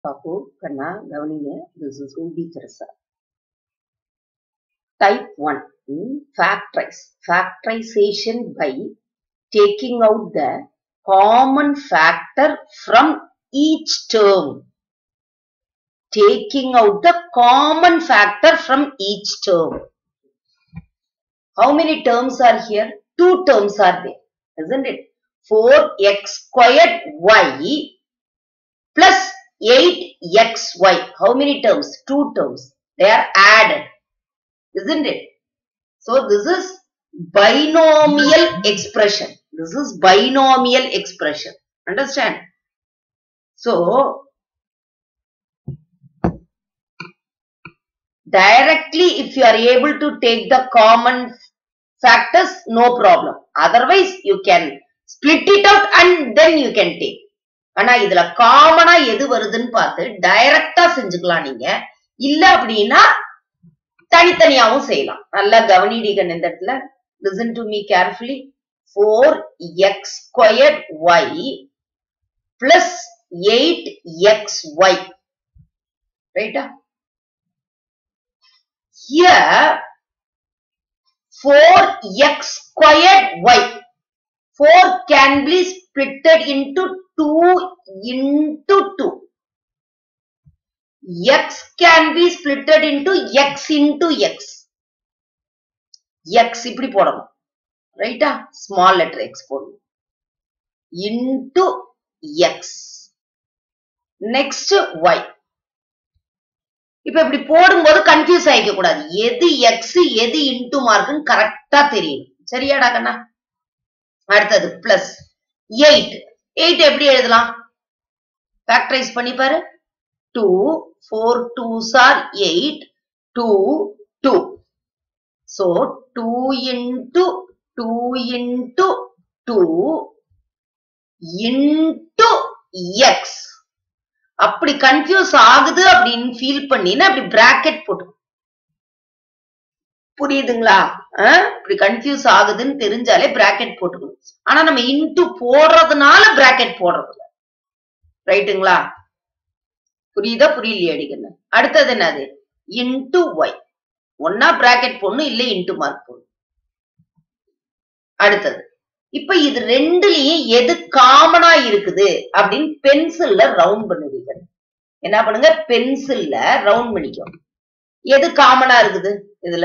பாப்பு கண்ணா கவனிங்க this is Ruby Teresa type one factorise factorisation by taking out the common factor from each term taking out the common factor from each term how many terms are here two terms are there isn't it 4x squared y plus 8xy. How many terms? Two terms. They are added. Isn't it? So this is binomial expression. This is binomial expression. Understand? So, directly if you are able to take the common factors, no problem. Otherwise, you can split it out and then you can take. ஆனா இதுல காமனா எது வருதுன்னு பார்த்து டைரக்டா செஞ்சுக்கலாம் நீங்க இல்ல அப்படின்னா தனித்தனியாவும் செய்யலாம் நல்லா கவனிடிகன் இந்த இடத்துல listen to me carefully four x square y plus eight x y ரைட்டா here 4x squared y 4 can be splitted into 2 into 2 x can be splitted into x into x x இப்படி போடணும் ரைட்டா ஸ்மால் லெட்டர் x போடணும் into x next y இப்ப இப்படி போடும்போது confuse ஆயிக்க கூடாது எது எக்ஸ் எது இன்டு மார்க்னு கரெக்டா தெரியும் சரியாடா கண்ணா அடுத்தது பிளஸ் எயிட் எயிட் எப்படி எழுதலாம் ஃபேக்டரைஸ் பண்ணி பாரு two four two sir eight two two so two into two into two into x அப்படி கன்ஃபியூஸ் ஆகுது அப்படின்னு ஃபீல் பண்ணினா அப்படி பிராக்கெட் போட்டு புரியுதுங்களா இப்படி கன்ஃபியூஸ் ஆகுதுன்னு தெரிஞ்சாலே பிராக்கெட் போட்டுக்கணும் ஆனா நம்ம இன்டு போடுறதுனால பிராக்கெட் போடுறது இல்ல ரைட்டுங்களா புரியுதா புரியலையா அடிக்கணும் அடுத்தது என்னது இன்டு ஒய் ஒன்னா பிராக்கெட் போடணும் இல்ல இன்டு மார்க் போடணும் அடுத்தது இப்ப இது ரெண்டுலயும் எது காமனா இருக்குது அப்படின்னு பென்சில்ல ரவுண்ட் பண்ணுவீங்க என்ன பண்ணுங்க பென்சில்ல ரவுண்ட் பண்ணிக்கோ எது காமனா இருக்குது இதுல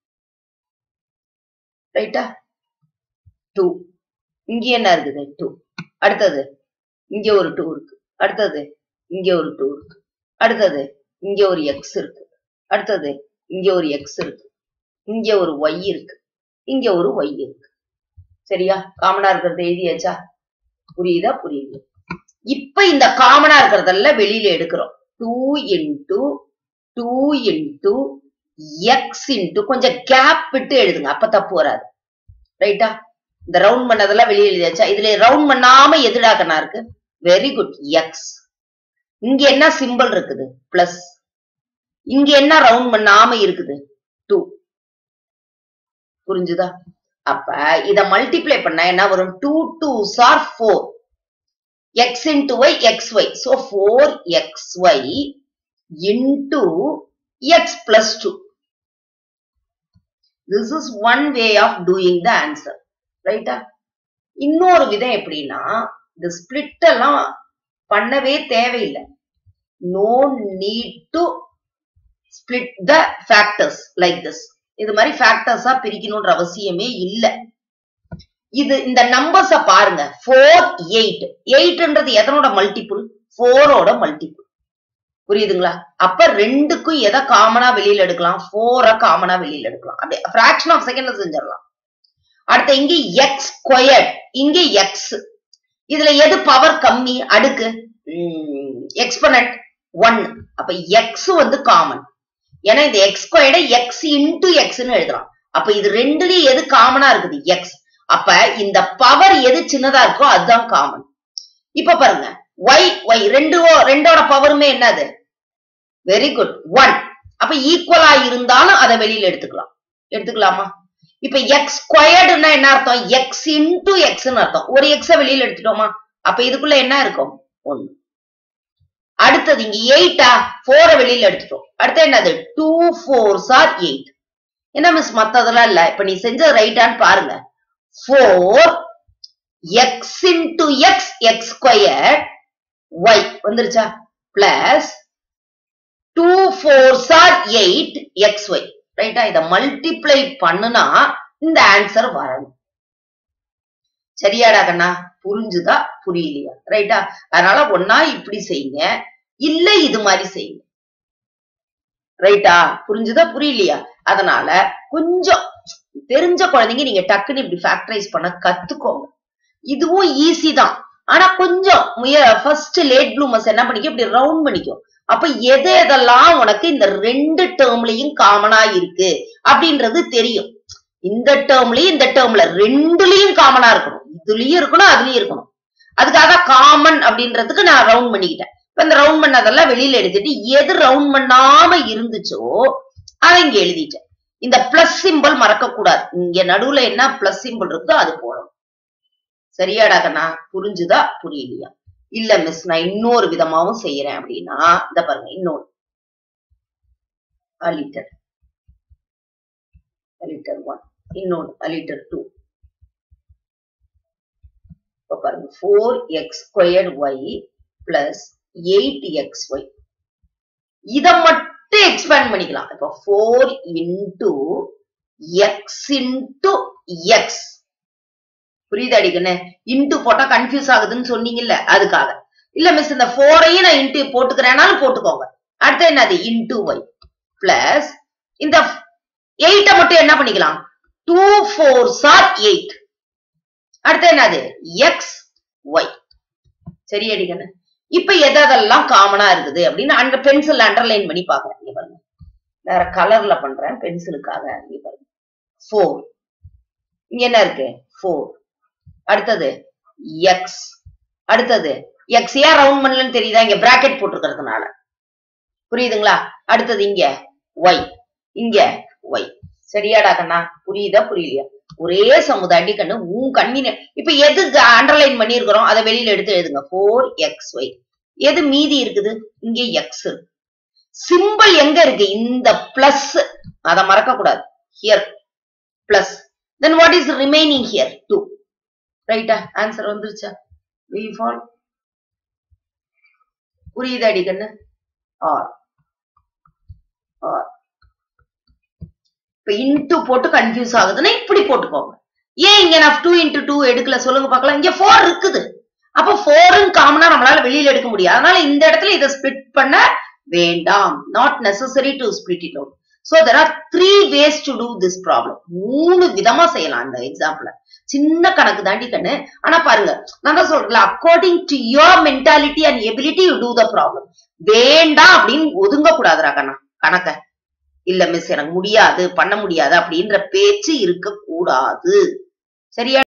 ரைட்டா டூ இங்க என்ன இருக்குது டூ அடுத்தது இங்க ஒரு டூ இருக்கு அடுத்தது இங்க ஒரு டூ இருக்கு அடுத்தது இங்க ஒரு எக்ஸ் இருக்கு அடுத்தது இங்க ஒரு எக்ஸ் இருக்கு இங்க ஒரு ஒய் இருக்கு இங்க ஒரு ஒய் இருக்கு சரியா காமனா இருக்கிறத எழுதியாச்சா புரியுதா புரியுது இப்ப இந்த காமனா இருக்கிறதெல்லாம் வெளியில எடுக்கிறோம் two into two into x into கொஞ்சம் கேப் விட்டு எழுதுங்க அப்ப தப்பு வராது ரைட்டா இந்த ரவுண்ட் பண்ணதெல்லாம் வெளியே எழுதியாச்சா இதுல ரவுண்ட் பண்ணாம எதிராக்கனா இருக்கு வெரி குட் எக்ஸ் இங்க என்ன சிம்பிள் இருக்குது பிளஸ் இங்க என்ன ரவுண்ட் பண்ணாம இருக்குது டூ புரிஞ்சுதா அப்ப இத மல்டிப்ளை பண்ணா என்ன வரும் two two sir four x into y x y so four x y into x plus two this is one way of doing the answer ரைட்டா இன்னொரு விதம் எப்படின்னா இந்த ஸ்பிளிட் எல்லாம் பண்ணவே தேவையில்லை no need to split the factors like this இது மாதிரி ஃபேக்டர்ஸா பிரிக்கணும்ன்ற அவசியமே இல்ல இது இந்த நம்பர்ஸ பாருங்க ஃபோர் எயிட் எயிட்ன்றது எதனோட மல்டிபிள் ஃபோரோட மல்டிபிள் புரியுதுங்களா அப்ப ரெண்டுக்கும் எதை காமனா வெளியில எடுக்கலாம் ஃபோரை காமனா வெளியில எடுக்கலாம் அப்படியே ஃபிராக்ஷன் ஆஃப் செகண்ட்ல செஞ்சிடலாம் அடுத்த இங்க எக்ஸ் ஸ்கொயர்ட் இங்க எக்ஸ் இதுல எது பவர் கம்மி அடுக்கு எக்ஸ்பனட் ஒன் அப்ப எக்ஸ் வந்து காமன் ஏன்னா இந்த எக்ஸ் ஸ்கொயர்டை எக்ஸ் இன்டு எக்ஸ்னு எழுதலாம் அப்ப இது ரெண்டுலயும் எது காமனா இருக்குது எக்ஸ் அப்ப இந்த பவர் எது சின்னதா இருக்கோ அதுதான் காமன் இப்ப பாருங்க ஒய் ஒய் ரெண்டு ரெண்டோட பவருமே என்னது வெரி குட் ஒன் அப்ப ஈக்குவலா இருந்தாலும் அதை வெளியில எடுத்துக்கலாம் எடுத்துக்கலாமா இப்ப எக்ஸ் ஸ்கொயர்டுன்னா என்ன அர்த்தம் எக்ஸ் இன்டு எக்ஸ்னு அர்த்தம் ஒரு எக்ஸ வெளியில எடுத்துட்டோமா அப்ப இதுக்குள்ள என்ன இருக்கும் ஒன்னு அடுத்தது இங்க எயிட்டா போர வெளியில எடுத்துட்டோம் அடுத்து என்னது டூ ஃபோர்ஸ் ஆர் எயிட் என்ன மிஸ் மத்ததெல்லாம் இல்ல இப்ப நீ செஞ்சது ரைட்டான்னு பாருங்க four x into x x square y வந்துருச்சா plus two fours or eight x y ரைட்டா இத மல்டிப்ளை பண்ணுனா இந்த ஆன்சர் வரணும் சரியாடா கண்ணா புரிஞ்சுதா புரியலையா ரைட்டா அதனால ஒன்னா இப்படி செய்யுங்க இல்ல இது மாதிரி செய்யுங்க ரைட்டா புரிஞ்சுதா புரியலையா அதனால கொஞ்சம் தெரிஞ்ச குழந்தைங்க நீங்க டக்குன்னு இப்படி ஃபேக்டரைஸ் பண்ண கத்துக்கோங்க இதுவும் ஈஸி தான் ஆனா கொஞ்சம் முய ஃபர்ஸ்ட் லேட் ப்ளூமர்ஸ் என்ன பண்ணிக்க இப்படி ரவுண்ட் பண்ணிக்கும் அப்ப எது எதெல்லாம் உனக்கு இந்த ரெண்டு டேர்ம்லயும் காமனா இருக்கு அப்படின்றது தெரியும் இந்த டேர்ம்லயும் இந்த டேர்ம்ல ரெண்டுலயும் காமனா இருக்கணும் இதுலயும் இருக்கணும் அதுலயும் இருக்கணும் அதுக்காக காமன் அப்படின்றதுக்கு நான் ரவுண்ட் பண்ணிக்கிட்டேன் இப்ப இந்த ரவுண்ட் பண்ணதெல்லாம் வெளியில எடுத்துட்டு எது ரவுண்ட் பண்ணாம இருந்துச்சோ அதை இங்க எழுதிட்டேன் இந்த பிளஸ் சிம்பிள் மறக்க கூடாது இங்க நடுவுல என்ன பிளஸ் சிம்பிள் இருக்குதோ அது போடணும் சரியாடா கண்ணா புரிஞ்சுதா புரியலையா இல்ல மிஸ் நான் இன்னொரு விதமாவும் செய்யறேன் அப்படின்னா இந்த பாருங்க இன்னொரு அலிட்டர் அலிட்டர் ஒன் இன்னொன்னு அலிட்டர் டூ இப்ப பாருங்க four x squared y plus eight x y இத மட்டும் எக்ஸ்பேண்ட் பண்ணிக்கலாம் இப்ப four into x into x புரியுது அடிக்கண்ணே இன்டு போட்டா கன்ஃபியூஸ் ஆகுதுன்னு சொன்னீங்கல்ல அதுக்காக இல்ல மிஸ் இந்த போரையும் நான் இன்டு போட்டுக்கிறேனாலும் போட்டுக்கோங்க அடுத்து என்னது இன்டு ஒய் பிளஸ் இந்த எயிட்ட மட்டும் என்ன பண்ணிக்கலாம் டூ ஃபோர்ஸ் ஆர் எயிட் அடுத்து என்னது எக்ஸ் ஒய் சரி அடிக்கண்ணே இப்ப எதெல்லாம் காமனா இருக்குது அப்படின்னு அந்த பென்சில் அண்டர்லைன் பண்ணி பாக்குறேன் இங்க பாருங்க வேற கலர்ல பண்றேன் பென்சிலுக்காக இங்க பாருங்க ஃபோர் இங்க என்ன இருக்கு ஃபோர் அடுத்தது எக்ஸ் அடுத்தது எக்ஸ் ஏன் ரவுண்ட் பண்ணலன்னு தெரியுதா இங்க பிராக்கெட் போட்டிருக்கிறதுனால புரியுதுங்களா அடுத்தது இங்க ஒய் இங்க ஒய் சரியாடா கண்ணா புரியுதா புரியலையா ஒரே சமுதாண்டி கண்ணு உன் கண்ணின இப்ப எது அண்டர்லைன் பண்ணிருக்கிறோம் அதை வெளியில எடுத்து எழுதுங்க ஃபோர் எக்ஸ் ஒய் எது மீதி இருக்குது இங்க எக்ஸ் சிம்பிள் எங்க இருக்கு இந்த பிளஸ் அத மறக்க கூடாது here plus then what is remaining here two ரைட்டா ஆன்சர் வந்துருச்சா வில் ஃபால் புரியுதா அடி கண்ணு ஆர் ஆர் இப்ப இன்டு போட்டு கன்ஃபியூஸ் ஆகுதுன்னா இப்படி போட்டுக்கோங்க ஏன் இங்க நான் டூ இன்டு டூ எடுக்கல சொல்லுங்க பார்க்கலாம் இங்க ஃபோர் இருக்குது அப்ப ஃபோரும் காமனா நம்மளால வெளியில எடுக்க முடியாது அதனால இந்த இடத்துல இதை ஸ்பிளிட் பண்ண வேண்டாம் not necessary to split it out so there are three ways to do this problem மூணு விதமா செய்யலாம் இந்த எக்ஸாம்பிள சின்ன கணக்கு தாண்டி கண்ணு ஆனா பாருங்க நான் தான் சொல்றேன் according to your mentality and ability you do the problem வேண்டாம் அப்படின்னு ஒதுங்க கூடாதுரா கண்ணா கணக்க இல்ல மிஸ் எனக்கு முடியாது பண்ண முடியாது அப்படின்ற பேச்சு இருக்க கூடாது சரியா